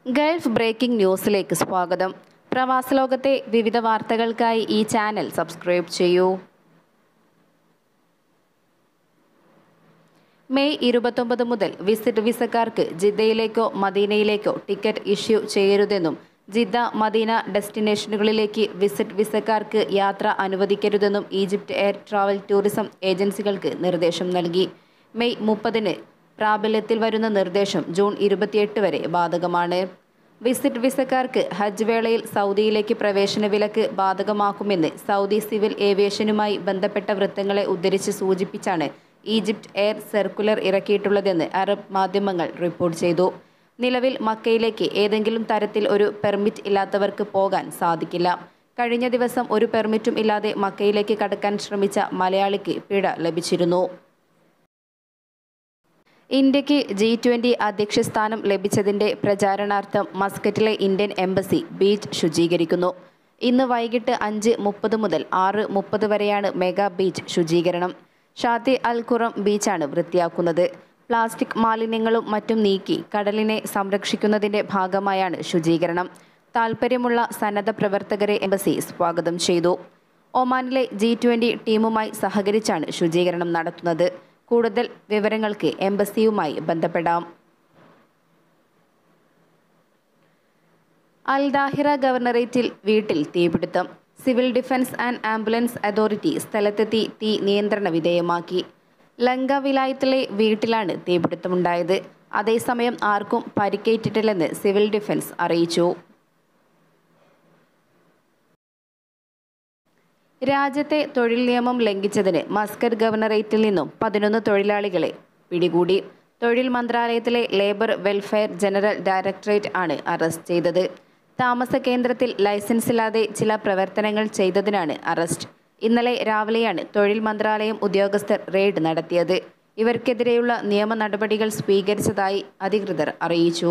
Gulf breaking ന്യൂസിലേക്ക് സ്വാഗതം പ്രവാസ ലോകത്തെ വിവിധ വാർത്തകൾക്കായി ഈ ചാനൽ സബ്സ്ക്രൈബ് ചെയ്യൂ മെയ് ഇരുപത്തൊമ്പത് മുതൽ വിസിറ്റ് വിസക്കാർക്ക് ജിദ്ദയിലേക്കോ മദീനയിലേക്കോ ടിക്കറ്റ് ഇഷ്യൂ ചെയ്യരുതെന്നും ജിദ്ദ മദീന ഡെസ്റ്റിനേഷനുകളിലേക്ക് വിസിറ്റ് വിസക്കാർക്ക് യാത്ര അനുവദിക്കരുതെന്നും ഈജിപ്റ്റ് എയർ ട്രാവൽ ടൂറിസം ഏജൻസികൾക്ക് നിർദ്ദേശം നൽകി മെയ് മുപ്പതിന് പ്രാബല്യത്തിൽ വരുന്ന നിർദ്ദേശം ജൂൺ ഇരുപത്തിയെട്ട് വരെ ബാധകമാണ് വിസിറ്റ് വിസക്കാർക്ക് ഹജ്ജ് വേളയിൽ സൗദിയിലേക്ക് പ്രവേശന വിലക്ക് ബാധകമാക്കുമെന്ന് സൗദി സിവിൽ ഏവിയേഷനുമായി ബന്ധപ്പെട്ട വൃത്തങ്ങളെ ഉദ്ധരിച്ച് സൂചിപ്പിച്ചാണ് ഈജിപ്റ്റ് എയർ സർക്കുലർ ഇറക്കിയിട്ടുള്ളതെന്ന് അറബ് മാധ്യമങ്ങൾ റിപ്പോർട്ട് ചെയ്തു നിലവിൽ മക്കയിലേക്ക് ഏതെങ്കിലും തരത്തിൽ ഒരു പെർമിറ്റ് ഇല്ലാത്തവർക്ക് പോകാൻ സാധിക്കില്ല കഴിഞ്ഞ ദിവസം ഒരു പെർമിറ്റും ഇല്ലാതെ മക്കയിലേക്ക് കടക്കാൻ ശ്രമിച്ച മലയാളിക്ക് പിഴ ലഭിച്ചിരുന്നു ഇന്ത്യക്ക് ജി ട്വൻ്റി അധ്യക്ഷ സ്ഥാനം ലഭിച്ചതിൻ്റെ പ്രചാരണാർത്ഥം മസ്കറ്റിലെ ഇന്ത്യൻ എംബസി ബീച്ച് ശുചീകരിക്കുന്നു ഇന്ന് വൈകിട്ട് അഞ്ച് മുപ്പത് മുതൽ ആറ് മുപ്പത് വരെയാണ് മെഗാ ബീച്ച് ശുചീകരണം ഷാത്തി അൽ ഖുറം ബീച്ചാണ് വൃത്തിയാക്കുന്നത് പ്ലാസ്റ്റിക് മാലിന്യങ്ങളും മറ്റും നീക്കി കടലിനെ സംരക്ഷിക്കുന്നതിൻ്റെ ഭാഗമായാണ് ശുചീകരണം താൽപ്പര്യമുള്ള സന്നദ്ധ പ്രവർത്തകരെ എംബസി സ്വാഗതം ചെയ്തു ഒമാനിലെ ജി ട്വൻ്റി ടീമുമായി സഹകരിച്ചാണ് ശുചീകരണം നടത്തുന്നത് കൂടുതൽ വിവരങ്ങൾക്ക് എംബസിയുമായി ബന്ധപ്പെടാം അൽ ദാഹിറ ഗവർണറേറ്റിൽ വീട്ടിൽ തീപിടുത്തം civil defence and ambulance authority സ്ഥലത്തെത്തി തീ നിയന്ത്രണ വിധേയമാക്കി ലങ്ക വിലായത്തിലെ വീട്ടിലാണ് തീപിടുത്തമുണ്ടായത് അതേസമയം ആർക്കും പരിക്കേറ്റിട്ടില്ലെന്ന് സിവിൽ ഡിഫൻസ് അറിയിച്ചു രാജ്യത്തെ തൊഴിൽ നിയമം ലംഘിച്ചതിന് മസ്കറ്റ് ഗവർണറേറ്റിൽ നിന്നും പതിനൊന്ന് തൊഴിലാളികളെ പിടികൂടി തൊഴിൽ മന്ത്രാലയത്തിലെ ലേബർ വെൽഫെയർ ജനറൽ ഡയറക്ടറേറ്റ് ആണ് അറസ്റ്റ് ചെയ്തത് താമസ കേന്ദ്രത്തിൽ ലൈസൻസില്ലാതെ ചില പ്രവർത്തനങ്ങൾ ചെയ്തതിനാണ് അറസ്റ്റ് ഇന്നലെ രാവിലെയാണ് തൊഴിൽ മന്ത്രാലയം ഉദ്യോഗസ്ഥർ റെയ്ഡ് നടത്തിയത് ഇവർക്കെതിരെയുള്ള നിയമ നടപടികൾ സ്വീകരിച്ചതായി അധികൃതർ അറിയിച്ചു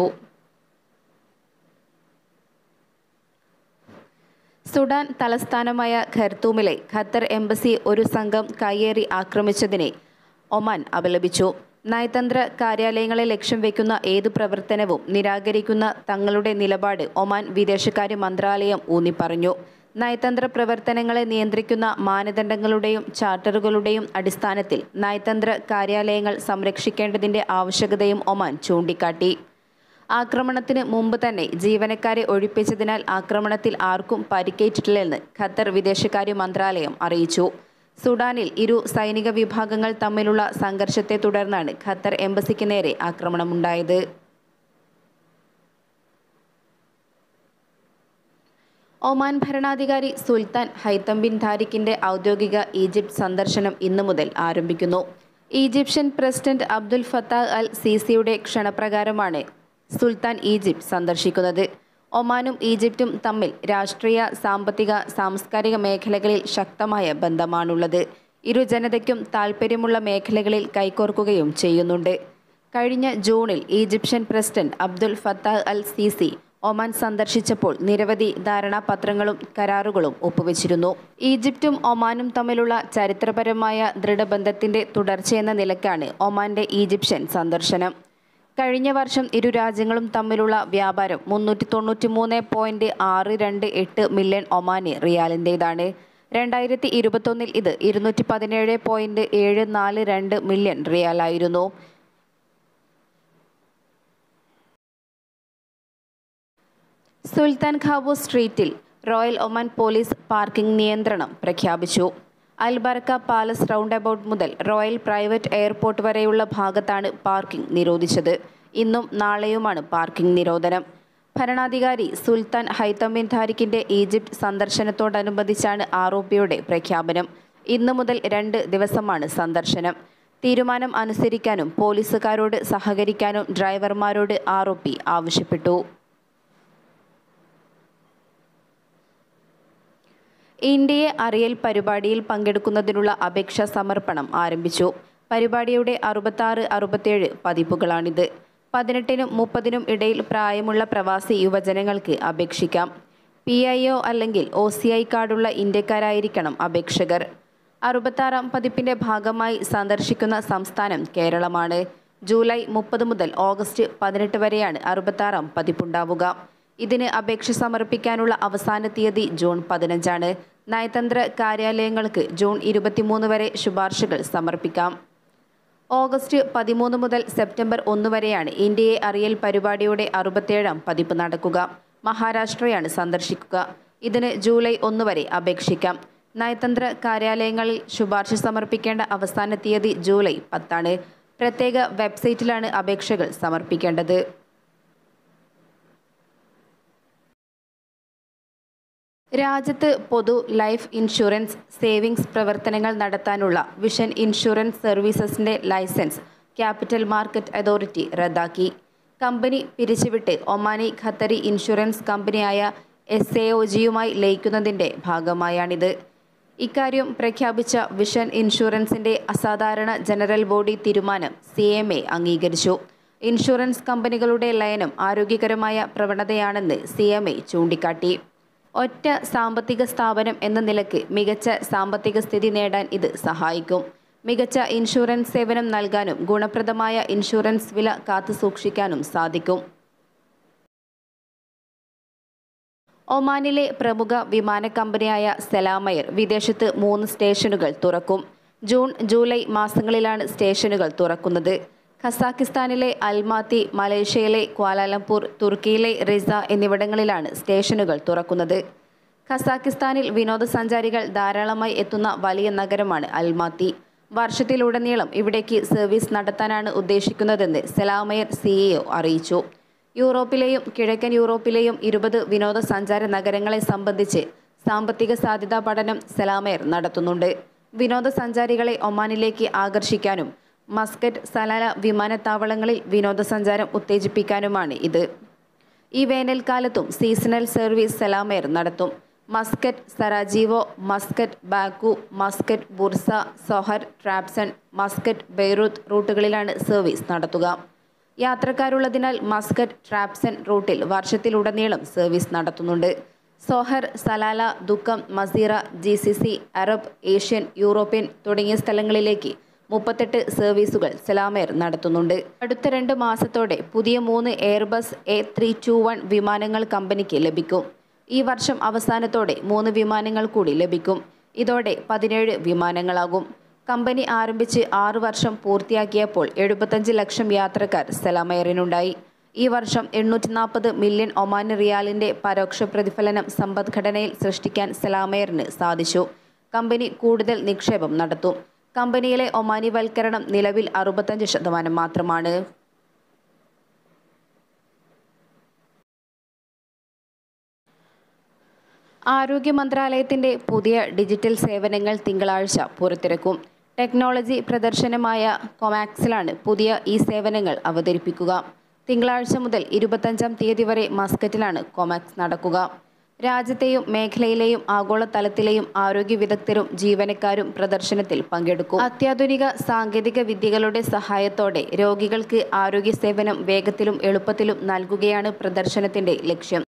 സുഡാൻ തലസ്ഥാനമായ ഖർത്തൂമിലെ ഖത്തർ എംബസി ഒരു സംഘം കയ്യേറി ആക്രമിച്ചതിനെ ഒമാൻ അപലപിച്ചു നയതന്ത്ര കാര്യാലയങ്ങളെ ലക്ഷ്യം വയ്ക്കുന്ന ഏതു പ്രവർത്തനവും നിരാകരിക്കുന്ന തങ്ങളുടെ നിലപാട് ഒമാൻ വിദേശകാര്യ മന്ത്രാലയം ഊന്നിപ്പറഞ്ഞു നയതന്ത്ര പ്രവർത്തനങ്ങളെ നിയന്ത്രിക്കുന്ന മാനദണ്ഡങ്ങളുടെയും ചാർട്ടറുകളുടെയും അടിസ്ഥാനത്തിൽ നയതന്ത്ര കാര്യാലയങ്ങൾ സംരക്ഷിക്കേണ്ടതിൻ്റെ ആവശ്യകതയും ഒമാൻ ചൂണ്ടിക്കാട്ടി ആക്രമണത്തിന് മുമ്പ് തന്നെ ജീവനക്കാരെ ഒഴിപ്പിച്ചതിനാൽ ആക്രമണത്തിൽ ആർക്കും പരിക്കേറ്റിട്ടില്ലെന്ന് ഖത്തർ വിദേശകാര്യ മന്ത്രാലയം അറിയിച്ചു സുഡാനിൽ ഇരു സൈനിക വിഭാഗങ്ങൾ തമ്മിലുള്ള സംഘർഷത്തെ തുടർന്നാണ് ഖത്തർ എംബസിക്ക് നേരെ ആക്രമണമുണ്ടായത് ഒമാൻ ഭരണാധികാരി സുൽത്താൻ ഹൈത്തം ബിൻ താരിഖിന്റെ ഔദ്യോഗിക ഈജിപ്ത് സന്ദർശനം ഇന്നു മുതൽ ആരംഭിക്കുന്നു Egyptian president Abdul Fattah Al സീസിയുടെ ക്ഷണപ്രകാരമാണ് സുൽത്താൻ ഈജിപ്ത് സന്ദർശിക്കുന്നത് ഒമാനും ഈജിപ്തും തമ്മിൽ രാഷ്ട്രീയ സാമ്പത്തിക സാംസ്കാരിക മേഖലകളിൽ ശക്തമായ ബന്ധമാണുള്ളത് ഇരു ജനതയ്ക്കും താൽപ്പര്യമുള്ള മേഖലകളിൽ കൈകോർക്കുകയും ചെയ്യുന്നുണ്ട് കഴിഞ്ഞ ജൂണിൽ Egyptian president Abdul Fattah Al Sisi Oman സന്ദർശിച്ചപ്പോൾ നിരവധി ധാരണാപത്രങ്ങളും കരാറുകളും ഒപ്പുവെച്ചിരുന്നു ഈജിപ്തും ഒമാനും തമ്മിലുള്ള ചരിത്രപരമായ ദൃഢബന്ധത്തിന്റെ തുടർച്ചയെന്ന നിലക്കാണ് ഒമാന്റെ ഈജിപ്ഷ്യൻ സന്ദർശനം കഴിഞ്ഞ വർഷം ഇരു രാജ്യങ്ങളും തമ്മിലുള്ള വ്യാപാരം മുന്നൂറ്റി തൊണ്ണൂറ്റി മൂന്ന് പോയിന്റ് ആറ് രണ്ട് എട്ട് മില്യൺ ഒമാനി റിയാലിൻ്റേതാണ് രണ്ടായിരത്തി ഇരുപത്തൊന്നിൽ ഇത് ഇരുന്നൂറ്റി പതിനേഴ് പോയിന്റ് ഏഴ് നാല് രണ്ട് മില്യൺ റിയാലായിരുന്നു സുൽത്താൻ ഖാബു സ്ട്രീറ്റിൽ റോയൽ ഒമാൻ പോലീസ് പാർക്കിംഗ് നിയന്ത്രണം പ്രഖ്യാപിച്ചു അൽബർക്ക പാലസ് റൗണ്ട് അബൌട്ട് മുതൽ റോയൽ പ്രൈവറ്റ് എയർപോർട്ട് വരെയുള്ള ഭാഗത്താണ് പാർക്കിംഗ് നിരോധിച്ചത് ഇന്നും നാളെയുമാണ് പാർക്കിംഗ് നിരോധനം ഭരണാധികാരി സുൽത്താൻ ഹൈത്തമിൻ ധാരിഖിന്റെ ഈജിപ്ത് സന്ദർശനത്തോടനുബന്ധിച്ചാണ് ആരോപിയുടെ പ്രഖ്യാപനം ഇന്നു മുതൽ രണ്ട് ദിവസമാണ് സന്ദർശനം തീരുമാനം അനുസരിക്കാനും പോലീസുകാരോട് സഹകരിക്കാനും ഡ്രൈവർമാരോട് ആരോപി ആവശ്യപ്പെട്ടു ഇന്ത്യയെ അറിയൽ പരിപാടിയിൽ പങ്കെടുക്കുന്നതിനുള്ള അപേക്ഷാ സമർപ്പണം ആരംഭിച്ചു പരിപാടിയുടെ അറുപത്താറ് അറുപത്തേഴ് പതിപ്പുകളാണിത് പതിനെട്ടിനും മുപ്പതിനും ഇടയിൽ പ്രായമുള്ള പ്രവാസി യുവജനങ്ങൾക്ക് അപേക്ഷിക്കാം പി ഐ ഒ അല്ലെങ്കിൽ ഒ സി ഐ കാർഡുള്ള ഇന്ത്യക്കാരായിരിക്കണം അപേക്ഷകർ അറുപത്താറാം പതിപ്പിന്റെ ഭാഗമായി സന്ദർശിക്കുന്ന സംസ്ഥാനം കേരളമാണ് ജൂലൈ മുപ്പത് മുതൽ ഓഗസ്റ്റ് പതിനെട്ട് വരെയാണ് അറുപത്താറാം പതിപ്പുണ്ടാവുക ഇതിന് അപേക്ഷ സമർപ്പിക്കാനുള്ള അവസാന തീയതി ജൂൺ പതിനഞ്ചാണ് നയതന്ത്ര കാര്യാലയങ്ങൾക്ക് ജൂൺ ഇരുപത്തിമൂന്ന് വരെ ശുപാർശകൾ സമർപ്പിക്കാം ഓഗസ്റ്റ് പതിമൂന്ന് മുതൽ സെപ്റ്റംബർ ഒന്ന് വരെയാണ് ഇന്ത്യയെ അറിയൽ പരിപാടിയുടെ അറുപത്തേഴാം പതിപ്പ് നടക്കുക മഹാരാഷ്ട്രയാണ് സന്ദർശിക്കുക ഇതിന് ജൂലൈ ഒന്ന് വരെ അപേക്ഷിക്കാം നയതന്ത്ര കാര്യാലയങ്ങളിൽ ശുപാർശ സമർപ്പിക്കേണ്ട അവസാന തീയതി ജൂലൈ പത്താണ് പ്രത്യേക വെബ്സൈറ്റിലാണ് അപേക്ഷകൾ സമർപ്പിക്കേണ്ടത് രാജ്യത്ത് പൊതു ലൈഫ് ഇൻഷുറൻസ് സേവിങ്സ് പ്രവർത്തനങ്ങൾ നടത്താനുള്ള വിഷൻ ഇൻഷുറൻസ് സർവീസസിന്റെ ലൈസൻസ് ക്യാപിറ്റൽ മാർക്കറ്റ് അതോറിറ്റി റദ്ദാക്കി കമ്പനി പിരിച്ചുവിട്ട് ഒമാനി ഖത്തറി ഇൻഷുറൻസ് കമ്പനിയായ എസ് എ ഒ ജിയുമായി ലയിക്കുന്നതിന്റെ ഭാഗമായാണിത് ഇക്കാര്യം പ്രഖ്യാപിച്ച വിഷൻ ഇൻഷുറൻസിന്റെ അസാധാരണ ജനറൽ ബോഡി തീരുമാനം സി എം എ അംഗീകരിച്ചു ഇൻഷുറൻസ് കമ്പനികളുടെ ലയനം ആരോഗ്യകരമായ പ്രവണതയാണെന്ന് സി എം എ ചൂണ്ടിക്കാട്ടി ഒറ്റ സാമ്പത്തിക സ്ഥാപനം എന്ന നിലക്ക് മികച്ച സാമ്പത്തിക സ്ഥിതി നേടാൻ ഇത് സഹായിക്കും മികച്ച ഇൻഷുറൻസ് സേവനം നൽകാനും ഗുണപ്രദമായ ഇൻഷുറൻസ് വില കാത്തുസൂക്ഷിക്കാനും സാധിക്കും ഒമാനിലെ പ്രമുഖ വിമാന കമ്പനിയായ സെലാമയർ വിദേശത്ത് മൂന്ന് സ്റ്റേഷനുകൾ തുറക്കും ജൂൺ ജൂലൈ മാസങ്ങളിലാണ് സ്റ്റേഷനുകൾ തുറക്കുന്നത് ഖസാക്കിസ്ഥാനിലെ അൽമാത്തി മലേഷ്യയിലെ ക്വാലാലംപൂർ തുർക്കിയിലെ റിസ എന്നിവിടങ്ങളിലാണ് സ്റ്റേഷനുകൾ തുറക്കുന്നത് ഖസാക്കിസ്ഥാനിൽ വിനോദസഞ്ചാരികൾ ധാരാളമായി എത്തുന്ന വലിയ നഗരമാണ് അൽമാത്തി വർഷത്തിലുടനീളം ഇവിടേക്ക് സർവീസ് നടത്താനാണ് ഉദ്ദേശിക്കുന്നതെന്ന് സെലാമയർ സിഇഒ അറിയിച്ചു യൂറോപ്പിലെയും കിഴക്കൻ യൂറോപ്പിലെയും ഇരുപത് വിനോദസഞ്ചാര നഗരങ്ങളെ സംബന്ധിച്ച് സാമ്പത്തിക സാധ്യതാ പഠനം സെലാമയർ നടത്തുന്നുണ്ട് വിനോദസഞ്ചാരികളെ ഒമാനിലേക്ക് ആകർഷിക്കാനും മസ്കറ്റ് സലാല വിമാനത്താവളങ്ങളിൽ വിനോദസഞ്ചാരം ഉത്തേജിപ്പിക്കാനുമാണ് ഇത് ഈ വേനൽക്കാലത്തും സീസണൽ സർവീസ് സെലാമേർ നടത്തും Muscat Sarajevo Muscat Baku Muscat Bursa Sohar Trabzon Muscat Beirut റൂട്ടുകളിലാണ് സർവീസ് നടത്തുക യാത്രക്കാരുള്ളതിനാൽ മസ്കറ്റ് ട്രാപ്സൺ റൂട്ടിൽ വർഷത്തിലുടനീളം സർവീസ് നടത്തുന്നുണ്ട് Sohar Salalah Duqm Masirah G C C Arab Asian European തുടങ്ങിയ സ്ഥലങ്ങളിലേക്ക് മുപ്പത്തെട്ട് സർവീസുകൾ സെലാമേർ നടത്തുന്നുണ്ട് അടുത്ത രണ്ട് മാസത്തോടെ പുതിയ മൂന്ന് Airbus A three two one വിമാനങ്ങൾ കമ്പനിക്ക് ലഭിക്കും ഈ വർഷം അവസാനത്തോടെ മൂന്ന് വിമാനങ്ങൾ കൂടി ലഭിക്കും ഇതോടെ പതിനേഴ് വിമാനങ്ങളാകും കമ്പനി ആരംഭിച്ച് ആറു വർഷം പൂർത്തിയാക്കിയപ്പോൾ എഴുപത്തഞ്ച് ലക്ഷം യാത്രക്കാർ സെലാമയറിനുണ്ടായി ഈ വർഷം എണ്ണൂറ്റി നാൽപ്പത് മില്യൺ ഒമാൻ റിയാലിന്റെ പരോക്ഷ പ്രതിഫലനം സമ്പദ്ഘടനയിൽ സൃഷ്ടിക്കാൻ സെലാമയറിന് സാധിച്ചു കമ്പനി കൂടുതൽ നിക്ഷേപം നടത്തും കമ്പനിയിലെ ഒമാനിവൽക്കരണം നിലവിൽ അറുപത്തഞ്ച് ശതമാനം മാത്രമാണ് ആരോഗ്യ മന്ത്രാലയത്തിന്റെ പുതിയ ഡിജിറ്റൽ സേവനങ്ങൾ തിങ്കളാഴ്ച പുറത്തിറക്കും ടെക്നോളജി പ്രദർശനമായ കൊമാക്സിലാണ് പുതിയ ഈ സേവനങ്ങൾ അവതരിപ്പിക്കുക തിങ്കളാഴ്ച മുതൽ ഇരുപത്തഞ്ചാം തീയതി വരെ മസ്കറ്റിലാണ് കൊമാക്സ് നടക്കുക രാജ്യത്തെയും മേഖലയിലെയും ആഗോളതലത്തിലെയും ആരോഗ്യ വിദഗ്ധരും ജീവനക്കാരും പ്രദർശനത്തിൽ പങ്കെടുക്കും അത്യാധുനിക സാങ്കേതിക വിദ്യകളുടെ സഹായത്തോടെ രോഗികൾക്ക് ആരോഗ്യ സേവനം വേഗത്തിലും എളുപ്പത്തിലും നൽകുകയാണ് പ്രദർശനത്തിന്റെ ലക്ഷ്യം